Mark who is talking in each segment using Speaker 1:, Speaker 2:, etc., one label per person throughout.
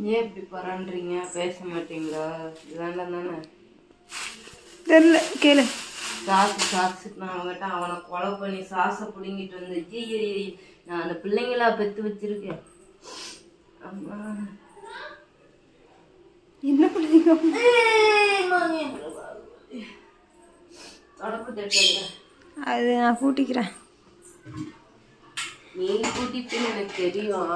Speaker 1: ஏன் இப்படி பரண்டுறீங்க பேச மாட்டீங்களா வேண்டாம் தானே
Speaker 2: தெரியல கேளு
Speaker 1: சாசு சாசு நான் அவன்கிட்ட அவனை கொலை பண்ணி சாசை பிடுங்கிட்டு வந்து ஐயையையே, நான் அந்த பிள்ளைங்களா பெத்து வச்சிருக்கேன் அம்மா
Speaker 2: என்ன பண்ணுறீங்க
Speaker 1: தொடப்பு தட்டுங்க
Speaker 2: அது நான் கூட்டிக்கிறேன்
Speaker 1: நீ கூட்டிட்டு எனக்கு தெரியும்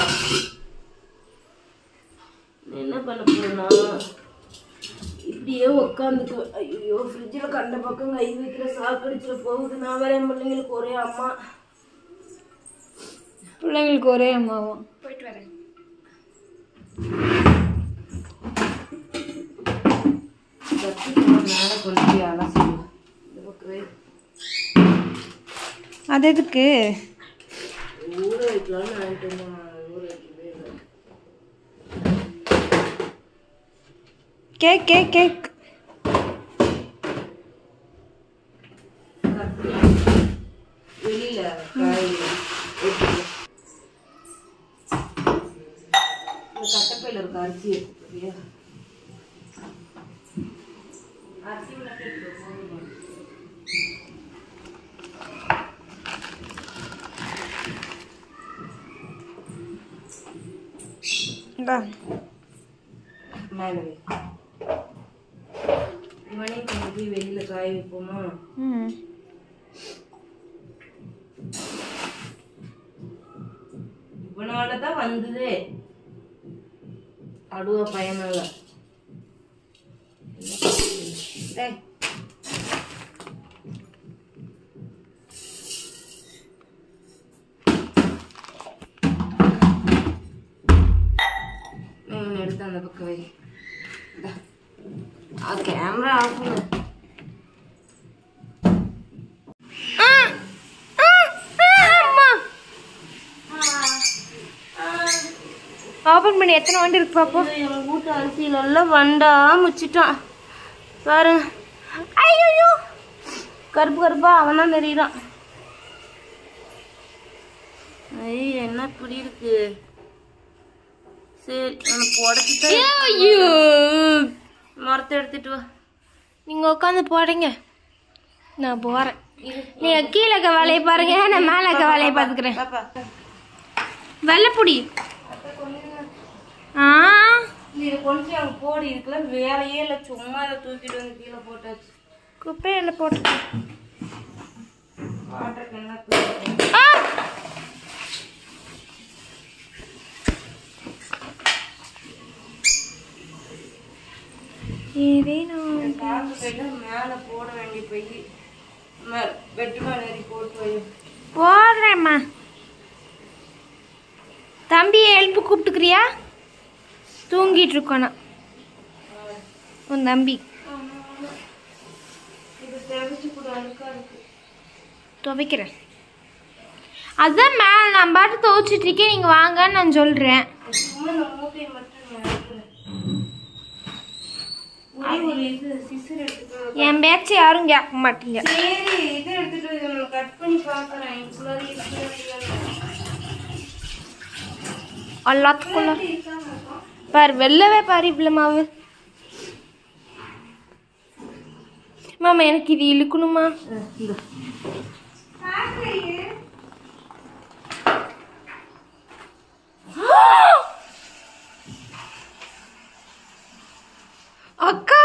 Speaker 1: நீ என்ன பண்ண போறேன்னா இப்படியே உட்காந்துக்கு ஐயோ ஃப்ரிட்ஜில் கண்ட பக்கம் கை வைக்கிற சாக்கடிச்சிட போகுது நான் வேற என் பிள்ளைங்களுக்கு ஒரே அம்மா
Speaker 2: பிள்ளைங்களுக்கு ஒரே அம்மாவும் போயிட்டு வரேன்
Speaker 1: மேலே கொண்டு போய் அலசுங்க இந்த பக்கமே
Speaker 2: அது எதுக்கு
Speaker 1: ஊற வைக்கலாம்னு ஆயிட்டு ஊற வைக்கவே இல்லை
Speaker 2: கேக் கேக் கேக்
Speaker 1: வெளியில காய் எடுத்துக்கோ. இந்த கட்டப்பையில இருக்க அரிசி எடுத்துக்கிறியா அரிசி மட்டும் எடுத்துக்கோ, போதுமா?
Speaker 2: இந்தா
Speaker 1: மேல வை இவனையும் கொண்டு போய் வெளியில காய வைப்போமா
Speaker 2: ம்
Speaker 1: இவனாலதான் வந்ததே அடுவ பையனால டேய். நீ இவனை எடுத்து அந்த பக்கம் வை இந்தா. ஆ கேமரா ஆஃப் பண்ணு
Speaker 2: ஓப்பன் பண்ணி எத்தனை வண்டி இருக்கு பாப்போம்
Speaker 1: எங்க வீட்டு அரிசியில எல்லாம் வண்டா முச்சிட்டான் பாரு ஐயோ கருப்பு கருப்பா அவன் தான் தெரியுறான் ஐய என்ன இப்படி இருக்கு சரி உனக்கு உடச்சிட்டா
Speaker 2: ஐயோ
Speaker 1: மரத்தை எடுத்துட்டு வா
Speaker 2: நீங்க உட்காந்து போடுங்க நான் போறேன் நீங்க கீழே இருக்க வேலையை பாருங்க நான் மேல இருக்க வேலையை பாத்துக்கிறேன்
Speaker 1: பாப்பா
Speaker 2: வெள்ளைப்புடி ஆ
Speaker 1: இது கொஞ்சம் அங்கே போடி இருக்குல்ல வேலையே இல்லை சும்மா அதை தூக்கிட்டு வந்து கீழே போட்டாச்சு
Speaker 2: குப்பையில போட்டு
Speaker 1: வாட்டருக்கு என்ன தூக்கி
Speaker 2: ஆ! ஏதேனும்
Speaker 1: காசு போயிட்டு மேலே போட வேண்டிய போய் வெட்டு மேலே ஏறி போட்டு வை
Speaker 2: போடுறேம்மா தம்பியை எழுப்பி கூப்பிட்டுக்கிறியா தூங்கிட்டு இருக்கானா உன் தம்பி
Speaker 1: இது தேவைச்சு கூட அழுக்கா இருக்கு
Speaker 2: துவைக்கிறேன் அதான் மேலே நான் பாட்டு துவைச்சிட்டு இருக்கேன் நீங்கள் வாங்கன்னு நான் சொல்கிறேன்
Speaker 1: சும்மா இந்த மூட்டையை மட்டும் நான் எடுக்கிறேன் ஒரே ஒரு இது சிசர் எடுத்துட்டு
Speaker 2: என் பேச்சு யாரும் கேட்க மாட்டீங்க
Speaker 1: சரி இது எடுத்துட்டு இதை நான் கட் பண்ணி பார்க்குறேன் இவ்வளோ இருக்கு
Speaker 2: எல்லாத்துக்குள்ள பாரு வெள்ளவே பாரு இவ்வளோ மாவு மாமா எனக்கு இது இழுக்கணுமா
Speaker 1: இந்த
Speaker 2: அக்கா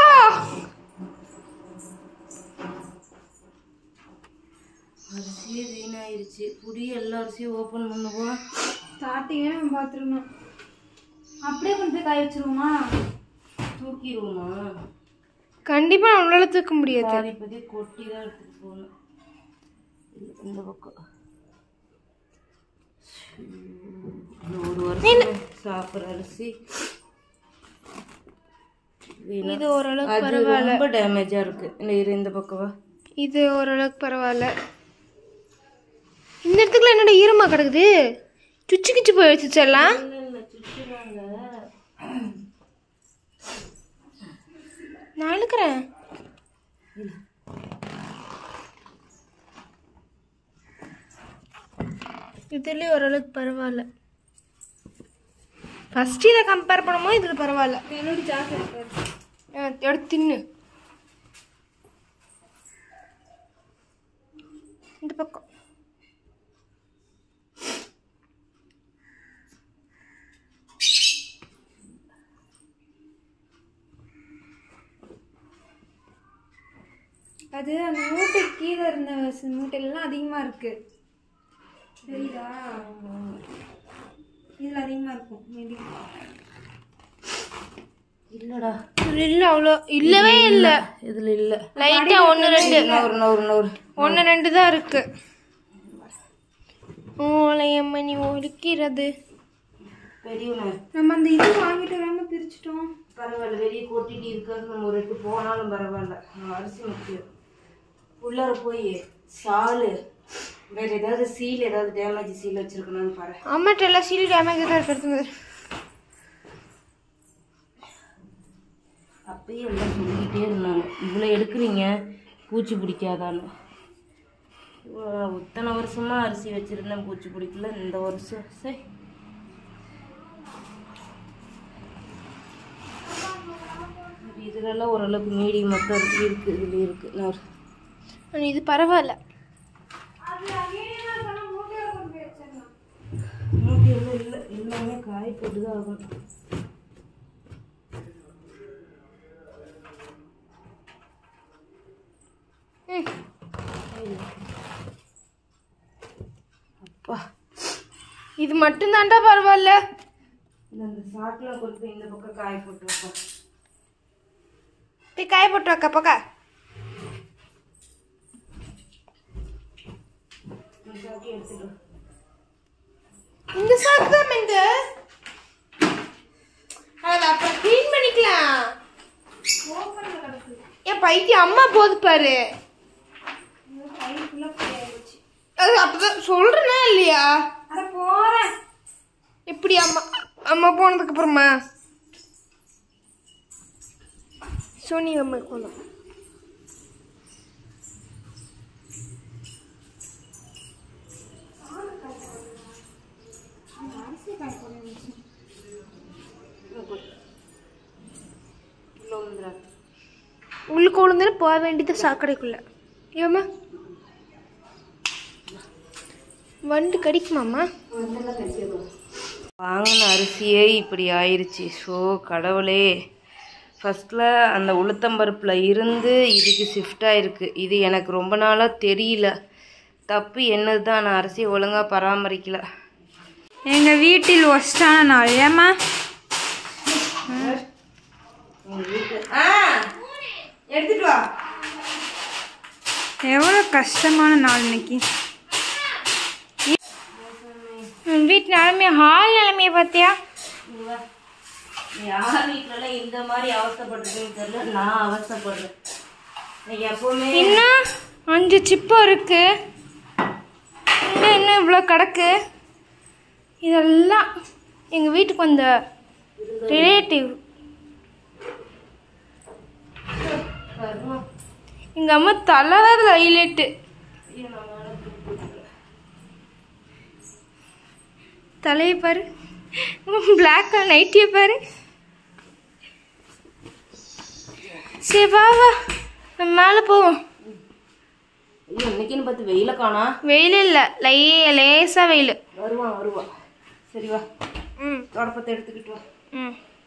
Speaker 1: அரிசியே வீணாயிருச்சு புடி எல்லா அரிசியும் ஓப்பன் பண்ணுவோம்
Speaker 2: ஸ்டார்டிங்கே நம்ம பார்த்துருந்தோம் அப்படியே கொண்டு போய் காய வச்சிருவோமா
Speaker 1: தூக்கிடுவோமா
Speaker 2: கண்டிப்பா நம்மளால தூக்க முடியாது
Speaker 1: பாதி பாதி கொட்டி தான் எடுத்துட்டு போகணும் இது இந்த பக்கம் இந்த ஒரு வருஷம் சாப்பிட்ற அரிசி வீணா.
Speaker 2: இது ஓரளவுக்கு
Speaker 1: அது
Speaker 2: பரவாயில்ல
Speaker 1: ரொம்ப டேமேஜா இருக்கு இந்த இரு இந்த பக்கம் வா
Speaker 2: இது ஓரளவுக்கு பரவாயில்ல இந்த இடத்துக்குள்ள என்னோட ஈரமா கிடக்குது சுச்சு கிச்சு போயிடுச்சு எல்லாம்
Speaker 1: இல்ல இல்ல சுற்றுவாங்க
Speaker 2: நான் இழுக்கிறேன் இதுலயே ஓரளவுக்கு பரவாயில்ல ஃபர்ஸ்ட் இதை கம்பேர் பண்ணும்போது இதில் பரவாயில்ல என்னோட ஜாக்கெட் எடுத்து தின்னு இந்த பக்கம்
Speaker 3: அது அந்த மூட்டை கீழே இருந்த சி- மூட்டையிலலாம் அதிகமாக இருக்கு தெரியுதா இதில் அதிகமாக இருக்கும் மேபி
Speaker 1: இல்லடா
Speaker 2: இல்லை அவ்வளோ இல்லவே இல்லை
Speaker 1: இதுல இல்ல
Speaker 2: லைட்டாக ஒன்று ரெண்டு
Speaker 1: நூறு நூறு நூறு
Speaker 2: ஒன்று ரெண்டு தான் இருக்கு ஓலையம்மணி ஒலிக்கிறது
Speaker 1: பெரியவனே
Speaker 3: நம்ம அந்த இது வாங்கிட்டு வராமல் பிரிச்சிட்டோம்
Speaker 1: பரவாயில்ல வெளியே கொட்டிட்டு இருக்காது நம்ம ஒரு எட்டு போனாலும் பரவாயில்ல நம்ம அரிசி முக்கியம் உள்ளார போய் சாலு வேற ஏதாவது சீல் ஏதாவது டேமேஜ் சீல் வச்சிருக்கணும்னு பாரு
Speaker 2: அம்மாட்ட எல்லாம் சீல் டேமேஜ் தான் இருக்கிறது
Speaker 1: அப்பயே எல்லாம் சொல்லிக்கிட்டே இருந்தாங்க இவ்வளோ எடுக்கிறீங்க பூச்சி பிடிக்காதான்னு இவ்வளோ இத்தனை வருஷமா அரிசி வச்சிருந்தேன் பூச்சி பிடிக்கல இந்த வருஷம் சரி இதுலலாம் ஓரளவுக்கு மீடியம் மட்டும் இருக்கு இருக்கு இதுல இருக்கு நான்
Speaker 2: இது பரவாயில்ல
Speaker 1: மூட்டை எல்லாம் இல்லை எல்லாமே காய் போட்டு தான் ஆகும்
Speaker 2: ம்.
Speaker 1: அப்பா
Speaker 2: இது மட்டும்தான்டா பரவாயில்ல
Speaker 1: இந்த இந்த சாக்கில் கொண்டு போய் இந்த பக்கம் காய் போட்டு வைப்பா
Speaker 2: போய் காய போட்டு வைக்க பக்கா
Speaker 1: இந்த சாக்கி எடுத்துட்டு வா.
Speaker 2: இந்த சாக்கு தான் இந்த அதை அப்புறம் க்ளீன் பண்ணிக்கலாம் ஏன் பைத்தியம் அம்மா போது பாரு அது அப்பதான் சொல்றேனா இல்லையா
Speaker 3: அட போகிறேன்
Speaker 2: எப்படி அம்மா அம்மா போனதுக்கு அப்புறமா சோனி அம்மா போனோம்
Speaker 1: உள்ள வந்துடா
Speaker 2: உள்ளுக்கு விழுந்துன்னு போக வேண்டியது சாக்கடைக்குள்ள ஏம்மா வண்டு கடிக்குமாம்மா
Speaker 1: வாங்கின அரிசியே இப்படி ஆயிருச்சு ஸோ கடவுளே ஃபஸ்ட்டில் அந்த உளுத்தம்பருப்பில் இருந்து இதுக்கு ஷிஃப்ட் ஆயிருக்கு இது எனக்கு ரொம்ப நாளாக தெரியல தப்பு என்னது தான் நான் அரிசியை ஒழுங்காக பராமரிக்கல
Speaker 3: எங்கள் வீட்டில் ஒஸ்டான நாள் ஏம்மா
Speaker 1: ஆ எடுத்துட்டு வா
Speaker 3: எவ்வளோ கஷ்டமான நாள் இன்னைக்கு
Speaker 2: வீட்டு நிலமைய ஹால் நிலமைய பார்த்தியா
Speaker 1: இங்க வா. யார் வீட்டிலலாம் இந்த மாதிரி அவஸ்தைப்பட்டிருக்குன்னு தெரியல நான் அவஸ்தைப்படுறேன் நீ எப்பவுமே
Speaker 2: இன்னும் அஞ்சு சிப்பம் இருக்கு இன்னும் இன்னும் இவ்வளோ கிடக்கு இதெல்லாம் எங்கள் வீட்டுக்கு வந்த ரிலேட்டிவ்
Speaker 1: கருமம்.
Speaker 2: எங்கள் அம்மா தலை தான் ஹைலைட்டு
Speaker 1: ஐயோ, நான் மேல தூக்கிட்டேன்.
Speaker 2: தலையை பாரு பிளாக் கலர் நைட்டியை பாரு சரி வா வா நம்ம மேலே போவோம்
Speaker 1: ஐயோ இன்னைக்குன்னு பார்த்து வெயில காணா
Speaker 2: வெயில் இல்லை லை லேசாக வெயில்
Speaker 1: வருவான் வருவான் சரி வா
Speaker 2: ம்
Speaker 1: தொடப்பத்தை எடுத்துக்கிட்டு வா
Speaker 2: ம்